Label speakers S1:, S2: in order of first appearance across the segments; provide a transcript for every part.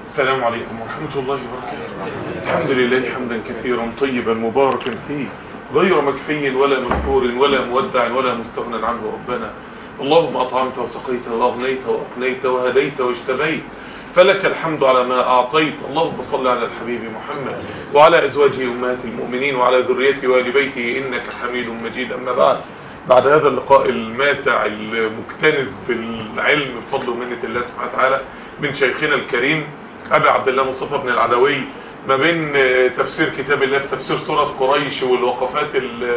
S1: السلام عليكم ورحمة الله وبركاته الحمد لله حمدا كثيرا طيبا مباركا فيه غير مكفي ولا مكفور ولا مودع ولا مستغنى عنه ربنا اللهم أطعمت وسقيت وأغنيت وأقنيت وهديت واجتبيت فلك الحمد على ما أعطيت اللهم صل على الحبيب محمد وعلى أزواجه أمهات المؤمنين وعلى ذريته وآل بيته إنك حميد مجيد أما بعد بعد هذا اللقاء الماتع المكتنز بالعلم بفضل ومنة الله سبحانه وتعالى من شيخنا الكريم أبي عبد الله مصطفى بن العدوي ما بين تفسير كتاب الله في تفسير سورة قريش والوقفات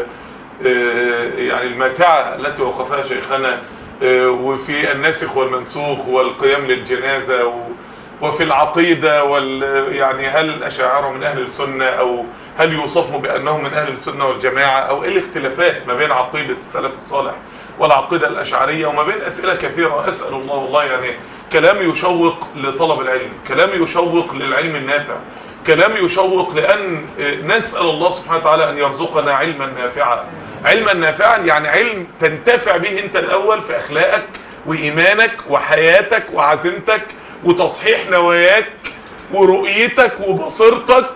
S1: يعني الماتعة التي وقفها شيخنا وفي الناسخ والمنسوخ والقيام للجنازة وفي العقيدة وال يعني هل الأشاعرة من أهل السنة أو هل يوصفوا بأنهم من أهل السنة والجماعة أو إيه الاختلافات ما بين عقيدة السلف الصالح والعقيدة الأشعرية وما بين أسئلة كثيرة أسأل الله والله يعني كلام يشوق لطلب العلم كلام يشوق للعلم النافع كلام يشوق لأن نسأل الله سبحانه وتعالى أن يرزقنا علما نافعا علما نافعا يعني علم تنتفع به أنت الأول في أخلاقك وإيمانك وحياتك وعزيمتك وتصحيح نواياك ورؤيتك وبصيرتك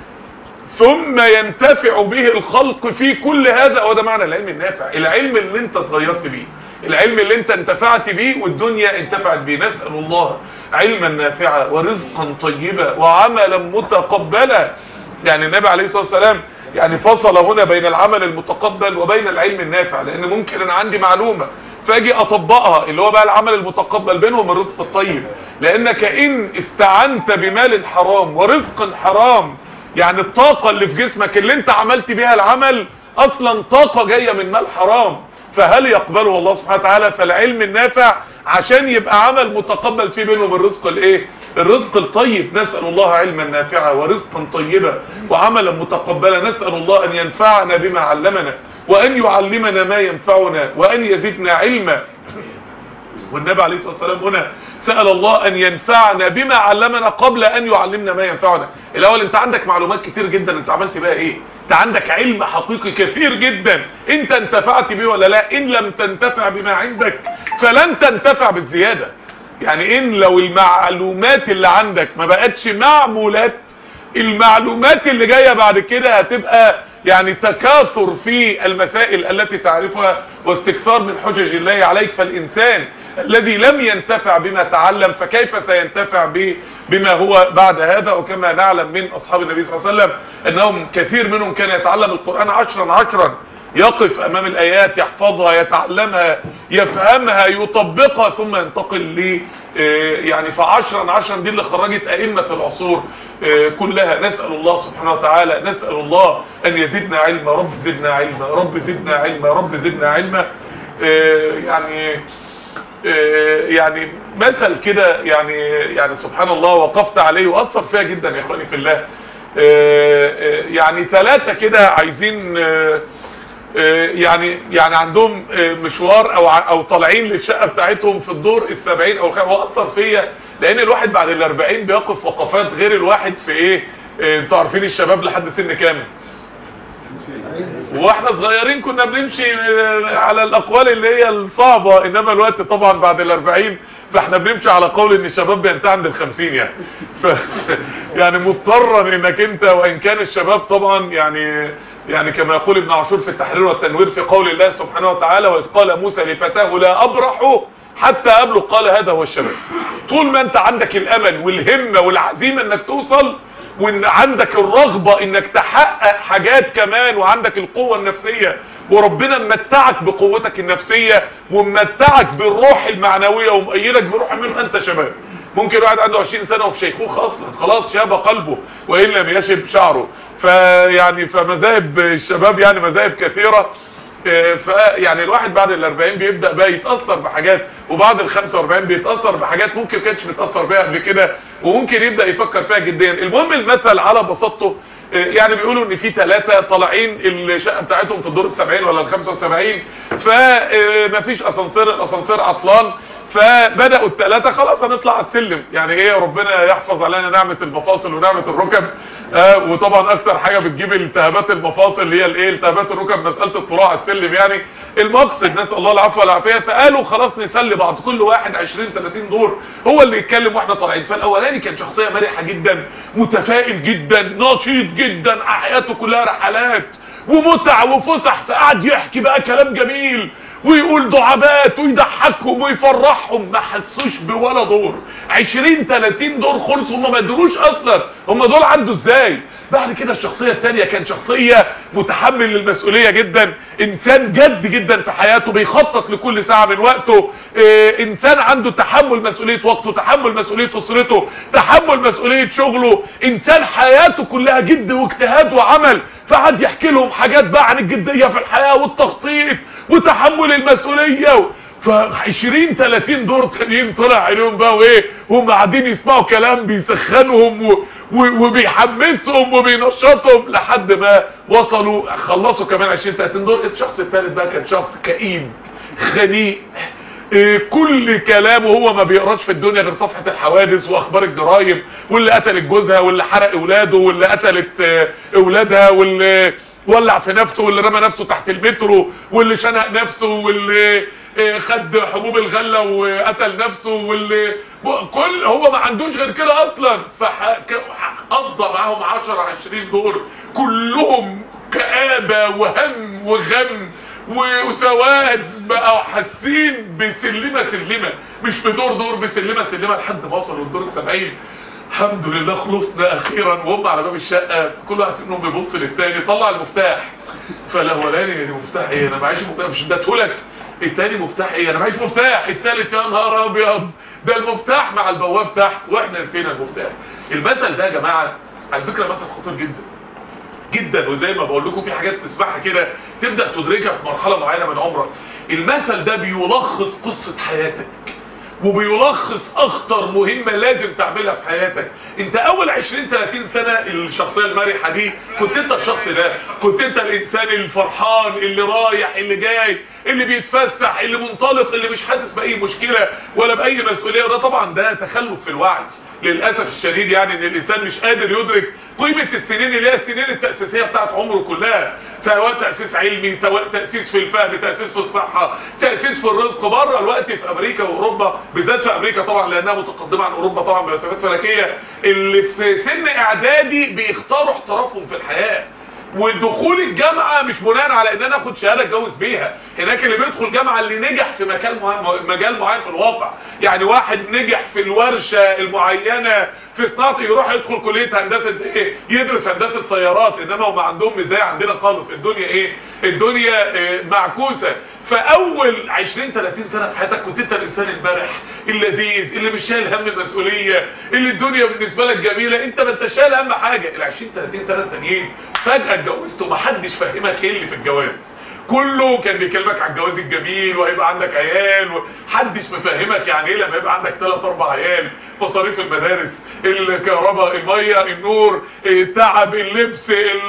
S1: ثم ينتفع به الخلق في كل هذا وده معنى العلم النافع العلم اللي انت اتغيرت بيه العلم اللي انت انتفعت بيه والدنيا انتفعت بيه نسأل الله علما نافعا ورزقا طيبا وعملا متقبلا يعني النبي عليه الصلاة والسلام يعني فصل هنا بين العمل المتقبل وبين العلم النافع لان ممكن انا عندي معلومة فاجي اطبقها اللي هو بقى العمل المتقبل بينهم الرزق الطيب لانك ان استعنت بمال حرام ورزق حرام يعني الطاقة اللي في جسمك اللي انت عملت بيها العمل اصلا طاقة جاية من مال حرام فهل يقبله الله سبحانه وتعالى فالعلم النافع عشان يبقى عمل متقبل فيه بينهم الرزق الايه الرزق الطيب نسأل الله علما نافعا ورزقا طيبا وعملا متقبلا نسأل الله ان ينفعنا بما علمنا وان يعلمنا ما ينفعنا وان يزيدنا علما والنبي عليه الصلاة والسلام هنا سأل الله أن ينفعنا بما علمنا قبل أن يعلمنا ما ينفعنا الأول أنت عندك معلومات كتير جدا أنت عملت بها إيه أنت عندك علم حقيقي كثير جدا أنت انتفعت به ولا لا إن لم تنتفع بما عندك فلن تنتفع بالزيادة يعني إن لو المعلومات اللي عندك ما بقتش معمولات المعلومات اللي جاية بعد كده هتبقى يعني تكاثر في المسائل التي تعرفها واستكثار من حجج الله عليك فالإنسان الذي لم ينتفع بما تعلم فكيف سينتفع بما هو بعد هذا وكما نعلم من أصحاب النبي صلى الله عليه وسلم أنهم كثير منهم كان يتعلم القرآن عشرا عشرا يقف أمام الآيات يحفظها يتعلمها يفهمها يطبقها ثم ينتقل ل يعني فعشرا عشرا دي اللي خرجت أئمة العصور كلها نسأل الله سبحانه وتعالى نسأل الله أن يزيدنا علما رب زدنا علما رب زدنا علما رب زدنا علما يعني يعني مثل كده يعني يعني سبحان الله وقفت عليه واثر فيها جدا يا اخواني في الله يعني ثلاثه كده عايزين يعني يعني عندهم مشوار او او طالعين للشقه بتاعتهم في الدور السبعين او هو اثر فيا لان الواحد بعد الاربعين بيقف وقفات غير الواحد في ايه انتوا عارفين الشباب لحد سن كام واحنا صغيرين كنا بنمشي على الاقوال اللي هي الصعبة انما الوقت طبعا بعد الاربعين فاحنا بنمشي على قول ان الشباب بينتهي عند الخمسين يعني ف يعني مضطرا انك انت وان كان الشباب طبعا يعني يعني كما يقول ابن عاشور في التحرير والتنوير في قول الله سبحانه وتعالى واذ قال موسى لفتاه لا ابرح حتى ابلغ قال هذا هو الشباب طول ما انت عندك الامل والهمة والعزيمة انك توصل وان عندك الرغبة انك تحقق حاجات كمان وعندك القوة النفسية وربنا ممتعك بقوتك النفسية وممتعك بالروح المعنوية ومؤيدك بروح منه انت شباب ممكن واحد عنده 20 سنة وفي شيخوخة اصلا خلاص شاب قلبه وان لم يشب شعره فيعني فمذاهب الشباب يعني مذاهب كثيرة فيعني الواحد بعد ال 40 بيبدا بقى يتاثر بحاجات وبعد ال 45 بيتاثر بحاجات ممكن كانش متاثر بيها قبل كده وممكن يبدا يفكر فيها جديا المهم المثل على بساطته يعني بيقولوا ان في ثلاثه طالعين الشقه بتاعتهم في الدور ال70 ولا ال75 فمفيش اسانسير الاسانسير عطلان فبداوا الثلاثه خلاص هنطلع على السلم يعني ايه ربنا يحفظ علينا نعمه المفاصل ونعمه الركب آه وطبعا اكتر حاجه بتجيب التهابات المفاصل اللي هي الايه التهابات الركب مساله الطلوع على السلم يعني المقصد نسال الله العفو والعافيه فقالوا خلاص نسلي بعض كل واحد 20 30 دور هو اللي يتكلم واحنا طالعين فالاولاني كان شخصيه مرحه جدا متفائل جدا نشيط جدا حياته كلها رحلات ومتع وفسح فقعد يحكي بقى كلام جميل ويقول دعابات ويضحكهم ويفرحهم ما حسوش بولا دور 20 30 دور خلصوا هم ما ادروش اصلا هم دول عنده ازاي بعد كده الشخصية الثانية كان شخصية متحمل للمسؤولية جدا انسان جد جدا في حياته بيخطط لكل ساعة من وقته اه انسان عنده تحمل مسؤولية وقته تحمل مسؤولية اسرته تحمل مسؤولية شغله انسان حياته كلها جد واجتهاد وعمل فقعد يحكي لهم حاجات بقى عن الجدية في الحياة والتخطيط وتحمل المسؤولية ف 20 30 دور تانيين طلع عليهم بقى وايه وهم قاعدين يسمعوا كلام بيسخنهم و... و... وبيحمسهم وبينشطهم لحد ما وصلوا خلصوا كمان 20 30 دور الشخص الثالث بقى كان شخص كئيب خنيق إيه كل كلامه هو ما بيقراش في الدنيا غير صفحة الحوادث واخبار الجرايم واللي قتلت جوزها واللي حرق اولاده واللي قتلت اه اولادها واللي ولع في نفسه واللي رمى نفسه تحت المترو واللي شنق نفسه واللي خد حبوب الغله وقتل نفسه واللي كل هو ما عندوش غير كده اصلا فقضى معاهم 10 20 دور كلهم كآبة وهم وغم وسواد بقوا حاسين بسلمه سلمه مش بدور دور بسلمه سلمه لحد ما وصلوا الدور السبعين الحمد لله خلصنا اخيرا وهم على باب الشقه كل واحد منهم بيبص للتاني طلع المفتاح فالاولاني المفتاح ايه انا معيش مفتاح مش اديتهولك التاني مفتاح ايه انا معيش مفتاح التالت يا نهار ابيض ده المفتاح مع البواب تحت واحنا نسينا المفتاح المثل ده يا جماعه على فكره مثل خطير جدا جدا وزي ما بقول لكم في حاجات تسمعها كده تبدا تدركها في مرحله معينه من عمرك المثل ده بيلخص قصه حياتك وبيلخص اخطر مهمة لازم تعملها في حياتك انت اول 20 30 سنة الشخصية المرحة دي كنت انت الشخص ده كنت انت الانسان الفرحان اللي رايح اللي جاي اللي بيتفسح اللي منطلق اللي مش حاسس باي مشكلة ولا باي مسؤولية وده طبعا ده تخلف في الوعي للأسف الشديد يعني ان الانسان مش قادر يدرك قيمة السنين اللي هي السنين التأسيسية بتاعت عمره كلها سواء تأسيس علمي سواء تأسيس في الفهم تأسيس في الصحة تأسيس في الرزق بره الوقت في امريكا واوروبا بالذات في امريكا طبعا لانها متقدمة عن اوروبا طبعا بمسافات فلكية اللي في سن اعدادي بيختاروا احترافهم في الحياة ودخول الجامعة مش بناء على ان انا اخد شهادة اتجوز بيها هناك اللي بيدخل جامعة اللي نجح في مكان مهم مجال معين في الواقع يعني واحد نجح في الورشة المعينة في صناعة يروح يدخل كلية هندسة ايه يدرس هندسة سيارات انما هم عندهم مزايا عندنا خالص الدنيا ايه الدنيا إيه معكوسة فاول 20 30 سنة في حياتك كنت انت الانسان المرح اللذيذ اللي مش شايل هم المسؤولية اللي الدنيا بالنسبة لك جميلة انت ما انت شايل هم حاجة ال 20 30 سنة التانيين فجأة اتجوزت ومحدش فهمك ايه اللي في الجواز كله كان بيكلمك على الجواز الجميل وهيبقى عندك عيال وحدش مفهمك يعني ايه لما يبقى عندك 3 4 عيال مصاريف المدارس الكهرباء الميه النور التعب اللبس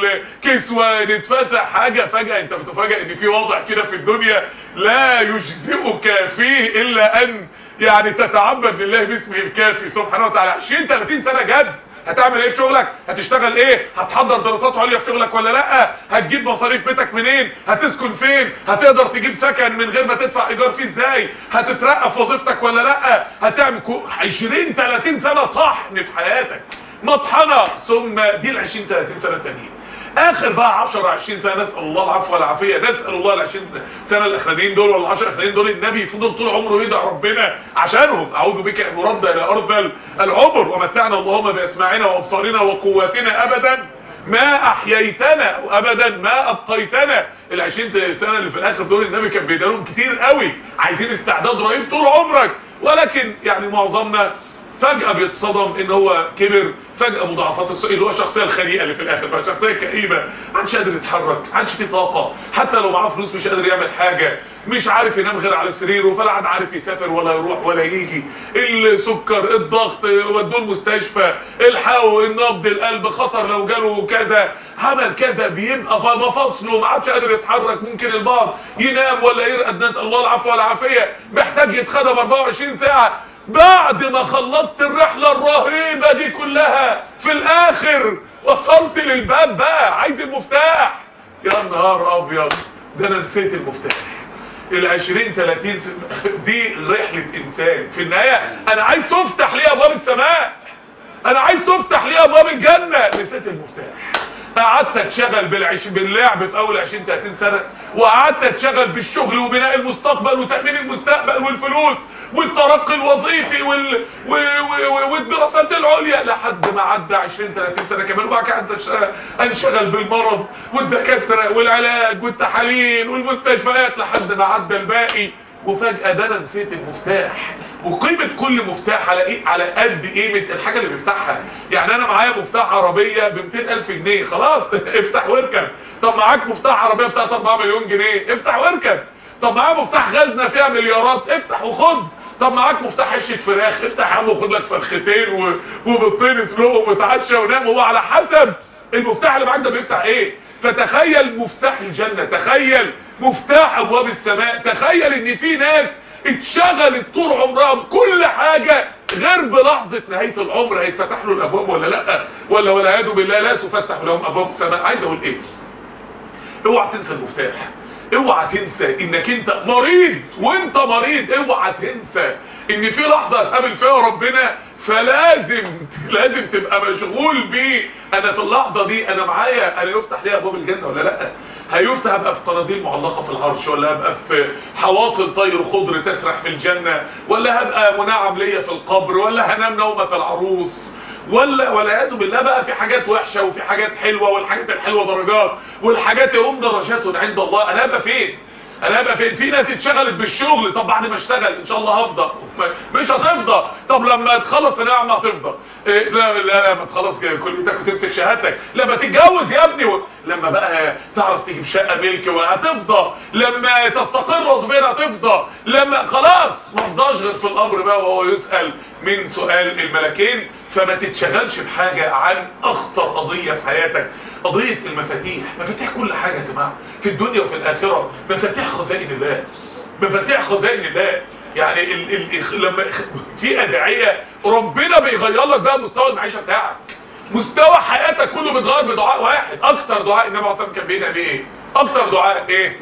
S1: الكسوه نتفسح حاجه فجاه انت بتفاجئ ان في وضع كده في الدنيا لا يجزئك فيه الا ان يعني تتعبد لله باسمه الكافي سبحانه وتعالى 20 30 سنه جد هتعمل ايه في شغلك هتشتغل ايه هتحضر دراسات عليا في شغلك ولا لا هتجيب مصاريف بيتك منين هتسكن فين هتقدر تجيب سكن من غير ما تدفع ايجار فيه ازاي هتترقى في وظيفتك ولا لا هتعمل 20 30 سنه طحن في حياتك مطحنه ثم دي ال 20 30 سنه التانيين اخر بقى 10 20 سنه نسال الله العفو والعافيه نسال الله ال 20 سنه الاخرانيين دول ولا 10 الاخرانيين دول النبي فضل طول عمره يدعي ربنا عشانهم اعوذ بك ان نرد الى ارض العمر ومتعنا اللهم باسماعنا وابصارنا وقواتنا ابدا ما احييتنا او ابدا ما ابقيتنا ال 20 سنه اللي في الاخر دول النبي كان بيدالهم كتير قوي عايزين استعداد رهيب طول عمرك ولكن يعني معظمنا فجأة بيتصدم ان هو كبر فجأة مضاعفات السوء اللي هو الشخصية الخليئة اللي في الاخر بقى شخصية كئيبة محدش قادر يتحرك محدش فيه طاقة حتى لو معاه فلوس مش قادر يعمل حاجة مش عارف ينام غير على سريره فلا عاد عارف يسافر ولا يروح ولا يجي السكر الضغط ودوه المستشفى الحو النبض القلب خطر لو جاله كذا عمل كذا بيبقى مفاصله ما عادش قادر يتحرك ممكن البعض ينام ولا يرقد نسال الله العفو والعافيه محتاج يتخدم 24 ساعه بعد ما خلصت الرحلة الرهيبة دي كلها في الاخر وصلت للباب بقى عايز المفتاح يا نهار ابيض ده انا نسيت المفتاح العشرين تلاتين دي رحلة انسان في النهاية انا عايز تفتح لي ابواب السماء انا عايز تفتح لي ابواب الجنة نسيت المفتاح قعدت اتشغل بالعش... باللعب في اول 20 30 سنه وقعدت اتشغل بالشغل وبناء المستقبل وتامين المستقبل والفلوس والترقي الوظيفي وال... و... و... والدراسات العليا لحد ما عدى 20 30 سنه كمان وبعد كده انشغل بالمرض والدكاتره والعلاج والتحاليل والمستشفيات لحد ما عدى الباقي وفجأة ده انا نسيت المفتاح وقيمة كل مفتاح على ايه على قد قيمة الحاجة اللي بيفتحها يعني انا معايا مفتاح عربية ب 200 الف جنيه خلاص افتح واركب طب معاك مفتاح عربية بتاعت 4 مليون جنيه افتح واركب طب معايا مفتاح غزنة فيها مليارات افتح وخد طب معاك مفتاح عشه فراخ افتح يا عم وخد لك فرختين و... وبيضتين اسلقهم وتعشى ونام هو على حسب المفتاح اللي معاك ده بيفتح ايه فتخيل مفتاح الجنة تخيل مفتاح ابواب السماء تخيل ان في ناس اتشغلت طول عمرها بكل حاجة غير بلحظة نهاية العمر هيتفتح له الابواب ولا لا ولا والعياذ بالله لا تفتح لهم ابواب السماء عايز اقول ايه اوعى تنسى المفتاح اوعى تنسى انك انت مريض وانت مريض اوعى تنسى ان في لحظة هتقابل فيها ربنا فلازم لازم تبقى مشغول بيه انا في اللحظة دي انا معايا انا يفتح لي ابواب الجنة ولا لا هيفتح ابقى في قناديل معلقة في العرش ولا هبقى في حواصل طير خضر تسرح في الجنة ولا هبقى منعم ليا في القبر ولا هنام نومة العروس ولا والعياذ بالله بقى في حاجات وحشة وفي حاجات حلوة والحاجات الحلوة درجات والحاجات هم درجات عند الله انا هبقى فين انا هبقى فين في ناس اتشغلت بالشغل طب بعد ما اشتغل ان شاء الله هفضى مش هتفضى طب لما تخلص ثانويه عامه هتفضى إيه لا لا لما تخلص كليتك وتمسك شهادتك لما تتجوز يا ابني و... لما بقى تعرف تجيب شقه ملك وهتفضى لما تستقر صغير هتفضى لما خلاص ما فضاش غير في الامر بقى وهو يسال من سؤال الملكين فما تتشغلش بحاجة عن اخطر قضية في حياتك قضية المفاتيح مفاتيح كل حاجة يا جماعة في الدنيا وفي الاخرة مفاتيح خزائن الله مفاتيح خزائن الله يعني ال ال لما في ادعية ربنا بيغير لك بقى مستوى المعيشة بتاعك مستوى حياتك كله بيتغير بدعاء واحد اكتر دعاء النبي عليه الصلاه كان بيدعي بيه ايه اكتر دعاء ايه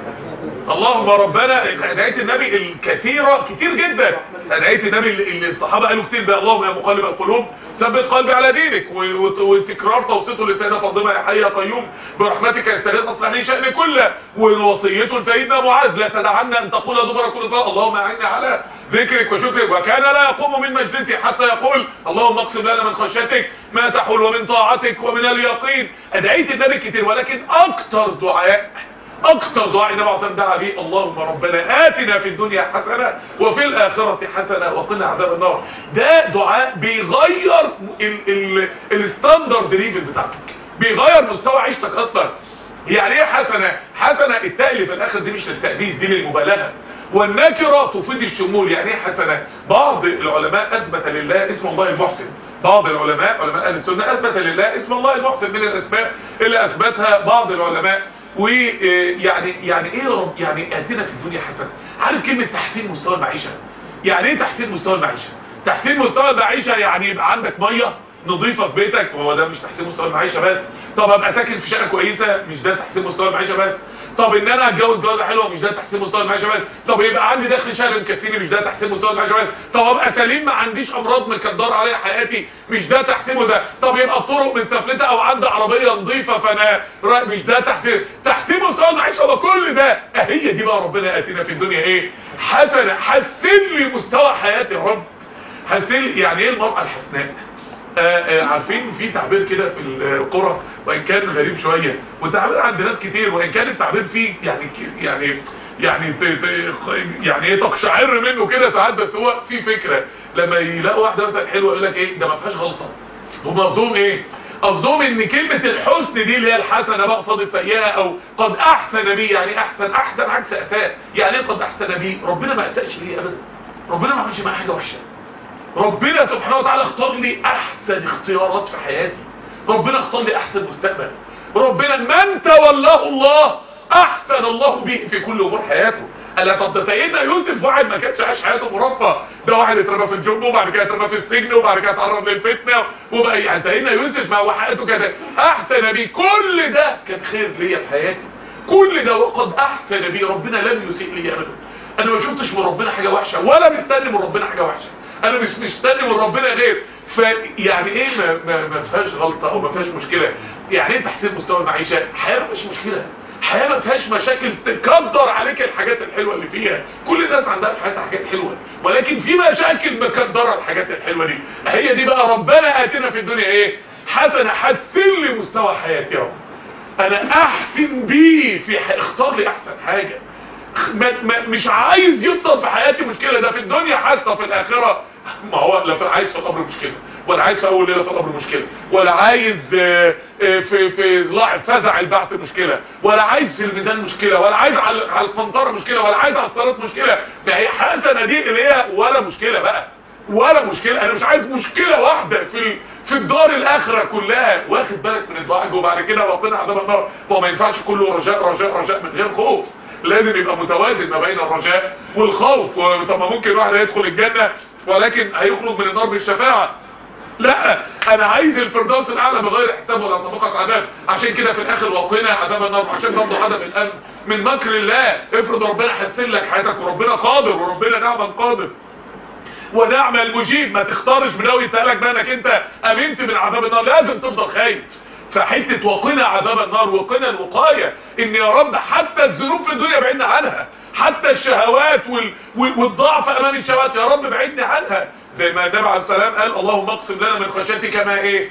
S1: اللهم ربنا ادعية النبي الكثيرة كتير جدا ادعية النبي اللي الصحابة قالوا كتير ده اللهم يا مقلب القلوب ثبت قلبي على دينك وتكرار توصيته لسيدنا فاطمة يا حي يا قيوم برحمتك يستغيث اصلح لي شأن كله ووصيته لسيدنا معاذ لا تدعنا ان تقول دبر كل صلاة اللهم اعني على ذكرك وشكرك وكان لا يقوم من مجلسه حتى يقول اللهم اقسم لنا من خشيتك ما تحول ومن طاعتك ومن اليقين ادعية النبي كتير ولكن اكتر دعاء اكتر دعاء النبي عليه الصلاه والسلام به اللهم ربنا آتنا في الدنيا حسنه وفي الاخره حسنه وقنا عذاب النار ده دعاء بيغير الستاندرد ليفل بتاعتك بيغير مستوى عيشتك اصلا يعني ايه حسنه حسنه التاء اللي في الاخر دي مش للتأبيز دي للمبالغه والنكره تفيد الشمول يعني ايه حسنه بعض العلماء اثبت لله اسم الله المحسن بعض العلماء علماء اهل السنه اثبت لله اسم الله المحسن من الاسماء اللي اثبتها بعض العلماء ويعني يعني ايه رب يعني اتنا في الدنيا حسنه عارف كلمه تحسين مستوى المعيشه يعني ايه تحسين مستوى المعيشه تحسين مستوى المعيشه يعني يبقى عندك ميه نظيفه في بيتك وهو ده مش تحسين مستوى المعيشه بس طب ابقى ساكن في شقه كويسه مش ده تحسين مستوى المعيشه بس طب ان انا اتجوز جوازه حلوه مش ده تحسين مستوى المعيشه بس طب يبقى عندي دخل شهري مكفيني مش ده تحسين مستوى المعيشه بس طب ابقى سليم ما عنديش امراض مكدره عليا حياتي مش ده تحسين ده طب يبقى الطرق متسفلته او عندي عربيه نظيفه فانا مش ده تحسين تحسين مستوى المعيشه وكل ده هي دي بقى ربنا اتينا في الدنيا ايه حسنه حسن لي مستوى حياتي يا رب حسن يعني ايه المراه الحسناء آآ آآ عارفين في تعبير كده في القرى وان كان غريب شوية والتعبير عند ناس كتير وان كان التعبير فيه يعني يعني يعني ت... ت... يعني ايه تقشعر منه كده ساعات بس هو في فكره لما يلاقوا واحده مثلا حلوه يقول لك ايه ده ما فيهاش غلطه هم قصدهم ايه قصدهم ان كلمه الحسن دي اللي هي الحسنه بقى قصاد السيئه او قد احسن بي يعني احسن احسن عكس اساء يعني ايه قد احسن بي ربنا ما اساءش لي ابدا ربنا ما عملش معايا حاجه وحشه ربنا سبحانه وتعالى اختار لي احسن اختيارات في حياتي ربنا اختار لي احسن مستقبل ربنا من تولاه الله احسن الله به في كل امور حياته الا طب ده سيدنا يوسف واحد ما كانش عايش حياته مرفه ده واحد اترمى في الجب وبعد كده اترمى في السجن وبعد كده اتعرض للفتنه وبقى يعني سيدنا يوسف ما هو حياته كده احسن بيه كل ده كان خير ليا في حياتي كل ده وقد احسن بيه ربنا لم يسيء لي ابدا انا ما شفتش من ربنا حاجه وحشه ولا مستني من ربنا حاجه وحشه انا مش مستني من ربنا غير فيعني ايه ما, ما, ما فيهاش غلطه او ما فيهاش مشكله يعني ايه تحسين مستوى المعيشه حياه ما فيهاش مشكله حياه ما فيهاش مشاكل تقدر عليك الحاجات الحلوه اللي فيها كل الناس عندها في حياتها حاجات حلوه ولكن في مشاكل مقدره الحاجات الحلوه دي هي دي بقى ربنا اتنا في الدنيا ايه حسنه حسن لي مستوى حياتي يا رب انا احسن بيه في ح... اختار لي احسن حاجه ما ما مش عايز يفضل في حياتي مشكله ده في الدنيا حتى في الاخره ما هو لا في عايز في القبر مشكله ولا عايز في اول ليله في القبر مشكله ولا عايز في في فزع البعث مشكله ولا عايز في الميزان مشكله ولا عايز على على القنطره مشكله ولا عايز على الصلاه مشكله ما هي حسنه دي اللي هي ولا مشكله بقى ولا مشكله انا مش عايز مشكله واحده في في الدار الاخره كلها واخد بالك من الدعاء وبعد كده ربنا عذاب النار هو ما ينفعش كله رجاء رجاء رجاء من غير خوف لازم يبقى متوازن ما بين الرجاء والخوف طب ما ممكن واحد يدخل الجنه ولكن هيخرج من النار بالشفاعه لا انا عايز الفردوس الاعلى بغير حساب ولا سابقه عذاب عشان كده في الاخر وقنا عذاب النار عشان برضه عدم الامن من مكر الله افرض ربنا حسن لك حياتك وربنا قادر وربنا نعم قادر ونعم المجيب ما تختارش بناوي يتقالك بقى انك انت امنت من عذاب النار لازم تفضل خايف فحته وقنا عذاب النار وقنا الوقايه ان يا رب حتى الذنوب في الدنيا بعدنا عنها حتى الشهوات وال... والضعف امام الشهوات يا رب بعدني عنها زي ما النبي عليه السلام قال اللهم اقسم لنا من خشيتك ما ايه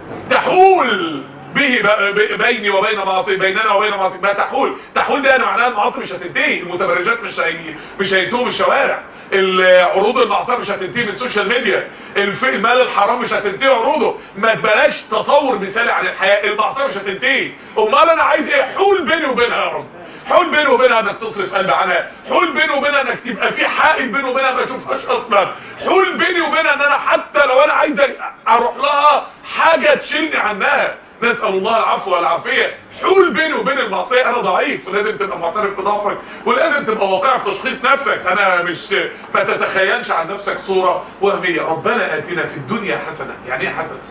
S1: تحول به بيني وبين معاصي بيننا وبين معاصي ما تحول تحول ده انا معناها المعاصي مش هتنتهي المتبرجات مش هي... مش هينتهوا الشوارع العروض المعصيه مش هتنتهي من السوشيال ميديا المال الحرام مش هتنتهي عروضه ما تبلاش تصور مثالي عن الحياه المعصيه مش هتنتهي امال انا عايز ايه حول بيني وبينها يا رب حول بيني وبينها انك تصرف قلب عنها حول بيني وبينها انك تبقى في حائل بيني وبينها ما اشوفهاش اصلا حول بيني وبينها ان انا حتى لو انا عايز اروح لها حاجه تشيلني عنها نسال الله العفو والعافيه حول بيني وبين المعصيه انا ضعيف ولازم تبقى معترف بضعفك ولازم تبقى واقع في تشخيص نفسك انا مش ما تتخيلش عن نفسك صوره وهميه ربنا اتنا في الدنيا حسنه يعني ايه حسنه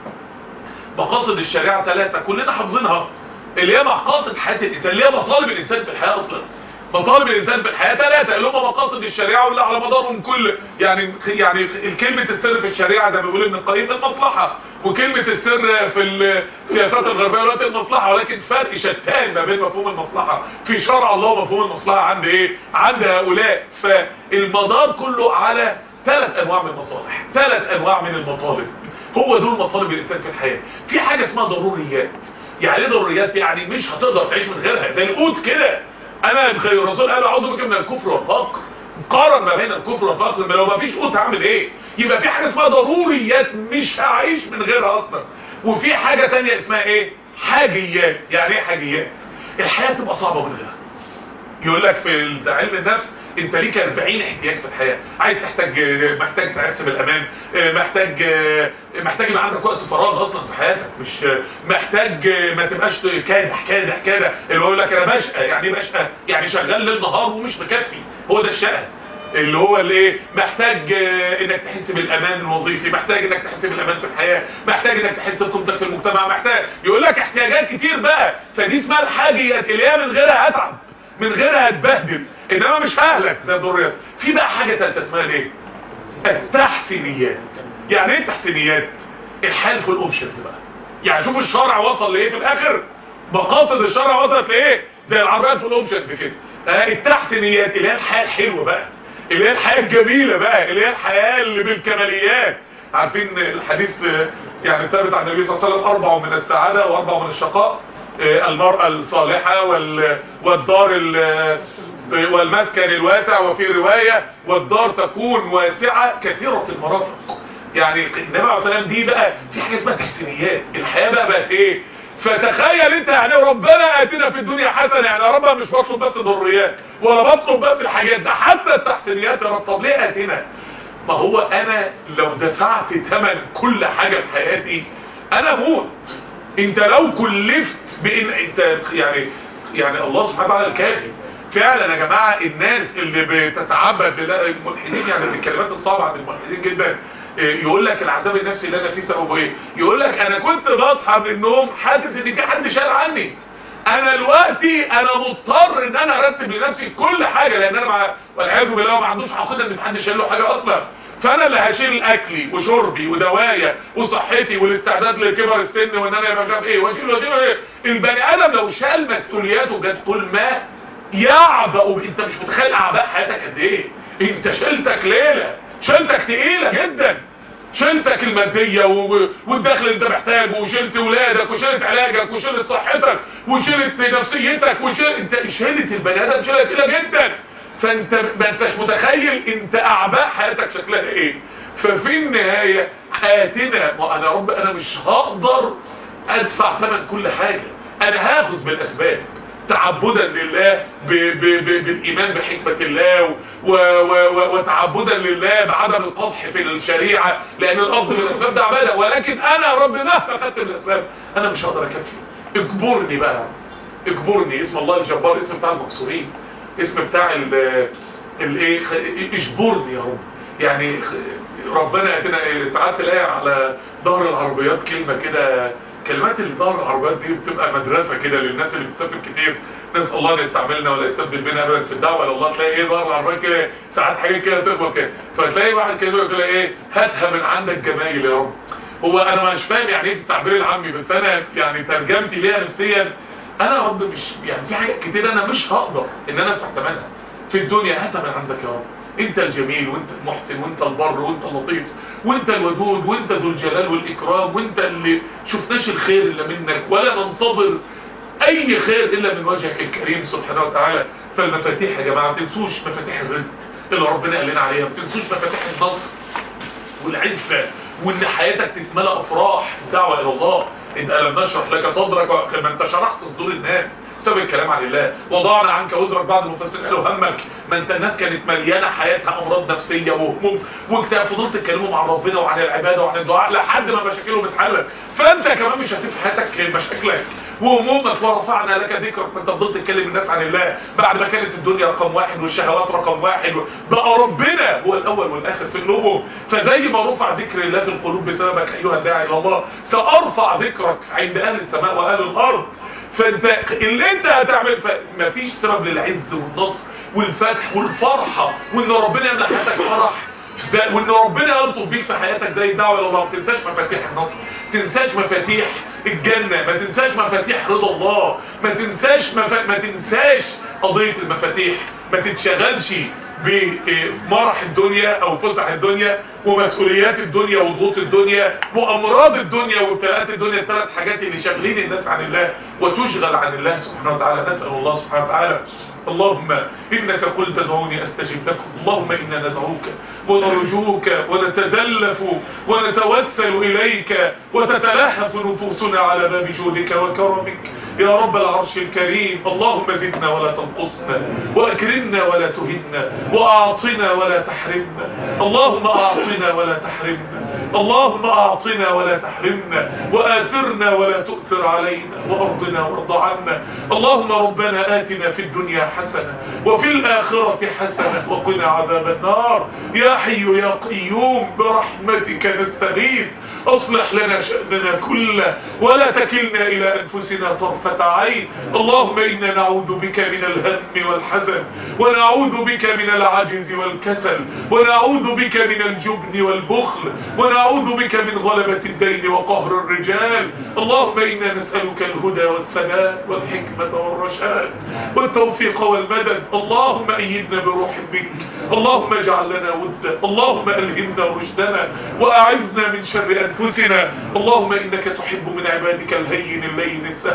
S1: مقاصد الشريعه ثلاثه كلنا حافظينها اللي هي مقاصد حياه الانسان اللي هي مطالب الانسان في الحياه اصلا مطالب الانسان في الحياه ثلاثه اللي هم مقاصد الشريعه واللي على مدارهم كل يعني يعني كلمه السر في الشريعه زي ما بيقول ابن القيم المصلحه وكلمه السر في السياسات الغربيه دلوقتي المصلحه ولكن فرق شتان ما بين مفهوم المصلحه في شرع الله ومفهوم المصلحه عند ايه عند هؤلاء فالمدار كله على ثلاث انواع من المصالح ثلاث انواع من المطالب هو دول مطالب الانسان في الحياه في حاجه اسمها ضروريات يعني ايه ضروريات يعني مش هتقدر تعيش من غيرها زي القوت كده انا بخير الرسول قال اعوذ بك من الكفر والفقر قارن ما بين الكفر والفقر لو ما فيش قوت هعمل ايه يبقى في حاجه اسمها ضروريات مش هعيش من غيرها اصلا وفي حاجه تانية اسمها ايه حاجيات يعني ايه حاجيات الحياه تبقى صعبه من غيرها يقول لك في علم النفس انت ليك 40 احتياج في الحياه عايز تحتاج محتاج تحس بالامان محتاج محتاج يبقى عندك وقت فراغ اصلا في حياتك مش محتاج ما تبقاش كادح كادح كده اللي بيقول لك انا بشقى يعني ايه بشقى يعني شغال ليل نهار ومش مكفي هو ده الشقى اللي هو الايه محتاج انك تحس بالامان الوظيفي محتاج انك تحس بالامان في الحياه محتاج انك تحس بقيمتك في المجتمع محتاج يقول لك احتياجات كتير بقى فدي اسمها الحاجيات اللي هي من غيرها هتعب من غيرها هتبهدل انما مش ههلك زي الضروريات في بقى حاجه ثالثه اسمها ايه التحسينيات يعني ايه تحسينيات الحال في الاوبشنز بقى يعني شوف الشرع وصل لايه في الاخر مقاصد الشرع وصلت لايه زي العربيات في الاوبشنز كده التحسينيات اللي هي الحياه الحلوه بقى اللي هي الحياه الجميله بقى اللي هي الحياه اللي بالكماليات عارفين الحديث يعني ثابت عن النبي صلى الله عليه وسلم اربع من السعاده واربع من الشقاء المرأة الصالحة والدار والمسكن الواسع وفي رواية والدار تكون واسعة كثيرة المرافق يعني النبي عليه الصلاة دي بقى في حاجة اسمها تحسينيات الحياة بقى بقت ايه فتخيل انت يعني ربنا اتنا في الدنيا حسنة يعني يا رب مش بطلب بس ضروريات ولا بطلب بس الحاجات ده حتى التحسينيات يا رب طب ليه اتنا ما هو انا لو دفعت ثمن كل حاجة في حياتي انا موت انت لو كلفت بان انت يعني يعني الله سبحانه وتعالى الكافي فعلا يا جماعة الناس اللي بتتعبد الملحدين يعني من الكلمات الصعبة عند الملحدين جدا يقول لك العذاب النفسي اللي انا فيه سببه ايه يقول لك انا كنت بصحى من النوم حاسس ان في حد شال عني انا دلوقتي انا مضطر ان انا ارتب لنفسي كل حاجة لان انا مع والعياذ بالله ما عندوش عقيده ان في حد شال له حاجة اصلا فانا اللي هشيل اكلي وشربي ودوايا وصحتي والاستعداد لكبر السن وان انا يبقى مش عارف ايه واشيل واشيل ايه البني ادم لو شال مسؤولياته بجد كل ما يعبأ انت مش متخيل اعباء حياتك قد ايه انت شيلتك ليله شيلتك تقيله جدا شيلتك المادية والدخل اللي انت محتاجه وشيلت ولادك وشيلت علاجك وشيلت صحتك وشيلت نفسيتك وشيلت انت شيلت البني ادم شيلة تقيلة جدا فانت ما انتش متخيل انت اعباء حياتك شكلها ايه ففي النهاية حياتنا ما انا رب انا مش هقدر ادفع ثمن كل حاجة انا هاخذ بالاسباب تعبدا لله ب ب ب بالايمان بحكمة الله و و وتعبدا لله بعدم القضح في الشريعة لان الاخذ بالاسباب ده عبادة ولكن انا رب مهما خدت بالاسباب انا مش هقدر اكفي اجبرني بقى اجبرني اسم الله الجبار اسم بتاع المقصورين اسم بتاع الايه اجبرني يا رب يعني ربنا ياتينا ساعات تلاقي على ظهر العربيات كلمة كده كلمات اللي ظهر العربيات دي بتبقى مدرسة كده للناس اللي بتسافر كتير نسأل الله ان يستعملنا ولا يستبدل بنا ابدا في الدعوة الى الله تلاقي ايه ظهر العربيات كده ساعات حاجات كده تخبط كده فتلاقي واحد كده يقول لك ايه هاتها من عندك جمايل يا رب هو انا مش فاهم يعني ايه التعبير العامي بس انا يعني ترجمتي ليها نفسيا انا يا رب مش يعني في حاجات كتير انا مش هقدر ان انا ادفع ثمنها في الدنيا هاتها من عندك يا رب انت الجميل وانت المحسن وانت البر وانت اللطيف وانت الودود وانت ذو الجلال والاكرام وانت اللي شفناش الخير الا منك ولا ننتظر اي خير الا من وجهك الكريم سبحانه وتعالى فالمفاتيح يا جماعه ما تنسوش مفاتيح الرزق اللي ربنا قال لنا عليها ما تنسوش مفاتيح النصر والعزه وان حياتك تتملى افراح دعوه الى الله انت لم نشرح لك صدرك ما انت شرحت صدور الناس بسبب الكلام عن الله وضعنا عنك وزرك بعد المفسرين قالوا همك ما انت الناس كانت مليانه حياتها امراض نفسيه وهموم واكتئاب فضلت تتكلموا مع ربنا وعن العباده وعن الدعاء لحد ما مشاكلهم اتحلت فانت كمان مش هتفهم حياتك مشاكلك وهمومك ورفعنا لك ذكرك ما انت فضلت تتكلم الناس عن الله بعد ما كانت الدنيا رقم واحد والشهوات رقم واحد بقى ربنا هو الاول والاخر في قلوبهم فزي ما رفع ذكر الله في القلوب بسببك ايها الداعي الى الله سارفع ذكرك عند اهل السماء واهل الارض فانت اللي انت هتعمل مفيش سبب للعز والنصر والفتح والفرحة وان ربنا يمنح حياتك فرح وان ربنا يلطف بيك في حياتك زي الدعوه الى الله ما تنساش مفاتيح النصر ما تنساش مفاتيح الجنه ما تنساش مفاتيح رضا الله ما تنساش مف... ما تنساش قضيه المفاتيح ما تتشغلش بمرح الدنيا او فسح الدنيا ومسؤوليات الدنيا وضغوط الدنيا وامراض الدنيا وابتلاءات الدنيا الثلاث حاجات اللي شاغلين الناس عن الله وتشغل عن الله سبحانه وتعالى نسال الله سبحانه وتعالى اللهم إنك قلت ادعوني أستجب لكم اللهم إنا ندعوك ونرجوك ونتزلف ونتوسل إليك وتتلهف نفوسنا على باب جودك وكرمك يا رب العرش الكريم اللهم زدنا ولا تنقصنا وأكرمنا ولا تهنا وأعطنا ولا تحرمنا اللهم أعطنا ولا تحرمنا اللهم أعطنا ولا تحرمنا وآثرنا ولا تؤثر علينا وأرضنا وارض عنا اللهم ربنا آتنا في الدنيا حسنة وفي الآخرة حسنة وقنا عذاب النار يا حي يا قيوم برحمتك نستغيث أصلح لنا شأننا كله ولا تكلنا إلى أنفسنا طرفة عين اللهم إنا نعوذ بك من الهم والحزن ونعوذ بك من العجز والكسل ونعوذ بك من الجبن والبخل ونعوذ بك من غلبة الدين وقهر الرجال اللهم إنا نسألك الهدى والسلام والحكمة والرشاد والتوفيق والمدد اللهم أيدنا بروح بك اللهم اجعل لنا ودا اللهم ألهمنا رشدنا وأعذنا من شر أنفسنا اللهم إنك تحب من عبادك الهين اللين السهل القريب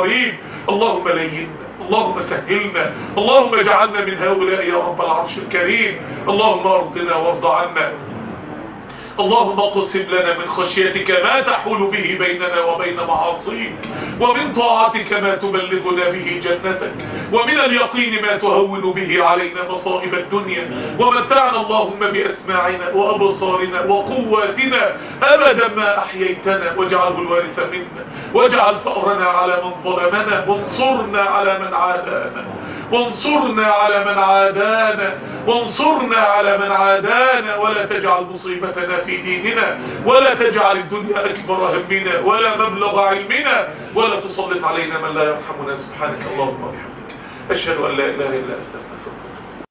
S1: قريب اللهم لينا اللهم سهلنا اللهم اجعلنا من هؤلاء يا رب العرش الكريم اللهم ارضنا وارض عنا اللهم اقسم لنا من خشيتك ما تحول به بيننا وبين معاصيك ومن طاعتك ما تبلغنا به جنتك ومن اليقين ما تهون به علينا مصائب الدنيا ومتعنا اللهم بأسماعنا وأبصارنا وقواتنا أبدا ما أحييتنا واجعله الوارث منا واجعل فأرنا على من ظلمنا وانصرنا على من عادانا وانصرنا على من عادانا وانصرنا على من عادانا ولا تجعل مصيبتنا في ديننا ولا تجعل الدنيا أكبر همنا ولا مبلغ علمنا ولا تسلط علينا من لا يرحمنا سبحانك اللهم وبحمدك أشهد أن لا إله إلا أنت